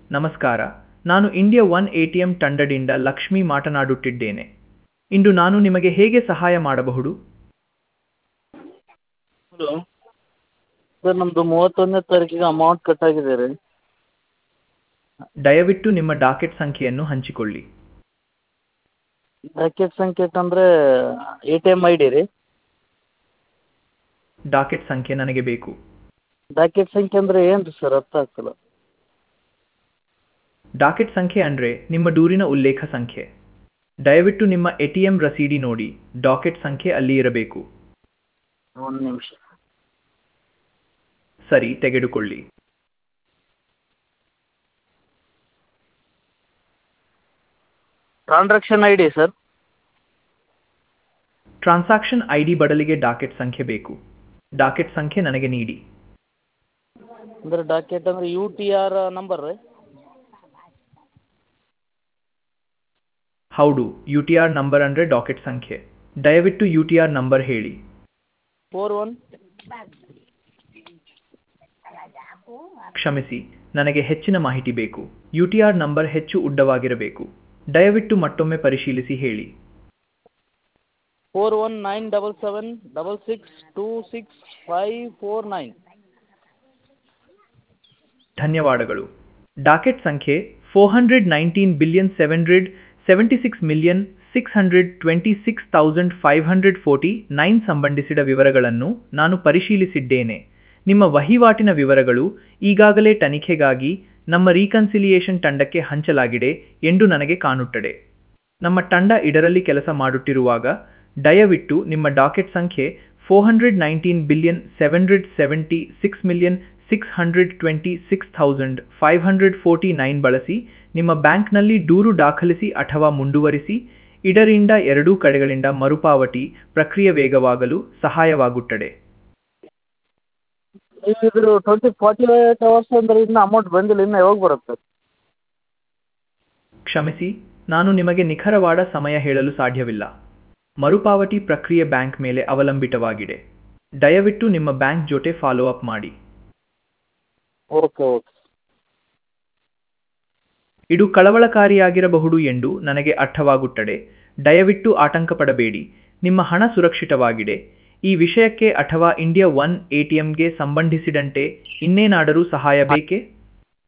ನಮಸ್ಕಾರ ನಾನು India one ATM ತಂಡದಿಂದ ಲಕ್ಷ್ಮಿ ಮಾತನಾಡುತ್ತಿದ್ದೇನೆ ಇಂದು ನಾನು ನಿಮಗೆ ಹೇಗೆ ಸಹಾಯ ಮಾಡಬಹುದು ಹಲೋ ಸರ್ ನಮ್ಮದು ಮೂವತ್ತೊಂದನೇ ತಾರೀಕಿಗೆ ಅಮೌಂಟ್ ಕಟ್ಟಾಗಿದೆ ರೀ ದಯವಿಟ್ಟು ನಿಮ್ಮ ಡಾಕೆಟ್ ಸಂಖ್ಯೆಯನ್ನು ಹಂಚಿಕೊಳ್ಳಿ ಡಾಕೆಟ್ ಸಂಖ್ಯೆ ಅಂದರೆ A T M I D ರೀ ಡಾಕೆಟ್ ಸಂಖ್ಯೆ ನನಗೆ ಬೇಕು ಡಾಕೆಟ್ ಸಂಖ್ಯೆ ಅಂದರೆ ಏನು ರೀ ಸರ್ ಅರ್ಥ ಆಗ್ತಿಲ್ಲ ಡಾಕೆಟ್ ಸಂಖ್ಯೆ ಅಂದರೆ ನಿಮ್ಮ ದೂರಿನ ಉಲ್ಲೇಖ ಸಂಖ್ಯೆ ದಯವಿಟ್ಟು ನಿಮ್ಮ ಎ ಟಿ ಎಂ ರಸೀದಿ ನೋಡಿ ಡಾಕೆಟ್ ಸಂಖ್ಯೆ ಅಲ್ಲಿ ಇರಬೇಕು ಒಂದು ನಿಮಿಷ ಸರಿ ತೆಗೆದುಕೊಳ್ಳಿ transaction I D sir transaction I D ಬದಲಿಗೆ ಡಾಕೆಟ್ ಸಂಖ್ಯೆ ಬೇಕು ಡಾಕೆಟ್ ಸಂಖ್ಯೆ ನನಗೆ ನೀಡಿ ಅಂದರೆ ಡಾಕೆಟ್ ಅಂದರೆ ಯು ಟಿ ಆರ್ ನಂಬರ್ ರೀ ಹೌದು ಯು ಟಿ ಆರ್ ನಂಬರ್ ಅಂದರೆ ಡಾಕೆಟ್ ಸಂಖ್ಯೆ ದಯವಿಟ್ಟು ಯು ಟಿ ಆರ್ ನಂಬರ್ ಹೇಳಿ ಫೋರ್ ಒನ್ ಕ್ಷಮಿಸಿ ನನಗೆ ಹೆಚ್ಚಿನ ಮಾಹಿತಿ ಬೇಕು ಯು ಟಿ ಆರ್ ನಂಬರ್ ಹೆಚ್ಚು ಉದ್ದವಾಗಿರಬೇಕು ದಯವಿಟ್ಟು ಮತ್ತೊಮ್ಮೆ ಪರಿಶೀಲಿಸಿ ಹೇಳಿ four one nine double seven double six two six five four nine ಧನ್ಯವಾದಗಳು ಡಾಕೆಟ್ ಸಂಖ್ಯೆ four hundred nineteen billion seven hundred seventy six million six hundred twenty six thousand five hundred forty nine ಸಂಬಂಧಿಸಿದ ವಿವರಗಳನ್ನು ನಾನು ಪರಿಶೀಲಿಸಿದ್ದೇನೆ ನಿಮ್ಮ ವಹಿವಾಟಿನ ವಿವರಗಳು ಈಗಾಗಲೇ ತನಿಖೆಗಾಗಿ ನಮ್ಮ ರೀಕನ್ಸಿಲಿಯೇಷನ್ ತಂಡಕ್ಕೆ ಹಂಚಲಾಗಿದೆ ಎಂದು ನನಗೆ ಕಾಣುತ್ತದೆ ನಮ್ಮ ತಂಡ ಇದರಲ್ಲಿ ಕೆಲಸ ಮಾಡುತ್ತಿರುವಾಗ ದಯವಿಟ್ಟು ನಿಮ್ಮ ಡಾಕೆಟ್ ಸಂಖ್ಯೆ four hundred nineteen billion seven hundred seventy six million six hundred twenty six thousand five hundred forty nine ಬಳಸಿ ನಿಮ್ಮ ಬ್ಯಾಂಕ್ನಲ್ಲಿ ದೂರು ದಾಖಲಿಸಿ ಅಥವಾ ಮುಂದುವರಿಸಿ ಇದರಿಂದ ಎರಡೂ ಕಡೆಗಳಿಂದ ಮರುಪಾವತಿ ಪ್ರಕ್ರಿಯೆ ವೇಗವಾಗಲು ಸಹಾಯವಾಗುತ್ತದೆ ನೀವು ಇದ್ರ ಟ್ವೆಂಟಿ ಫಾರ್ಟಿ ಏಟ್ ಅವರ್ಸ್ ಅಂದರೆ ಇನ್ನೂ ಅಮೌಂಟ್ ಬಂದಿಲ್ಲ ಇನ್ನು ಯಾವಾಗ ಬರುತ್ತೆ ಕ್ಷಮಿಸಿ ನಾನು ನಿಮಗೆ ನಿಖರವಾದ ಸಮಯ ಹೇಳಲು ಸಾಧ್ಯವಿಲ್ಲ ಮರುಪಾವತಿ ಪ್ರಕ್ರಿಯೆ ಬ್ಯಾಂಕ್ ಮೇಲೆ ಅವಲಂಬಿತವಾಗಿದೆ ದಯವಿಟ್ಟು ನಿಮ್ಮ ಬ್ಯಾಂಕ್ ಜೊತೆ ಫಾಲೋ ಅಪ್ ಮಾಡಿ ಓಕೆ ಓಕೆ ಇದು ಕಳವಳಕಾರಿಯಾಗಿರಬಹುದು ಎಂದು ನನಗೆ ಅರ್ಥವಾಗುತ್ತದೆ ದಯವಿಟ್ಟು ಆತಂಕ ಪಡಬೇಡಿ ನಿಮ್ಮ ಹಣ ಸುರಕ್ಷಿತವಾಗಿದೆ ಈ ವಿಷಯಕ್ಕೆ ಅಥವಾ ಇಂಡಿಯಾ ಒನ್ ಎಟಿಎಂಗೆ ಸಂಬಂಧಿಸಿದಂತೆ ಇನ್ನೇನಾದರೂ ಸಹಾಯ ಬೇಕೇ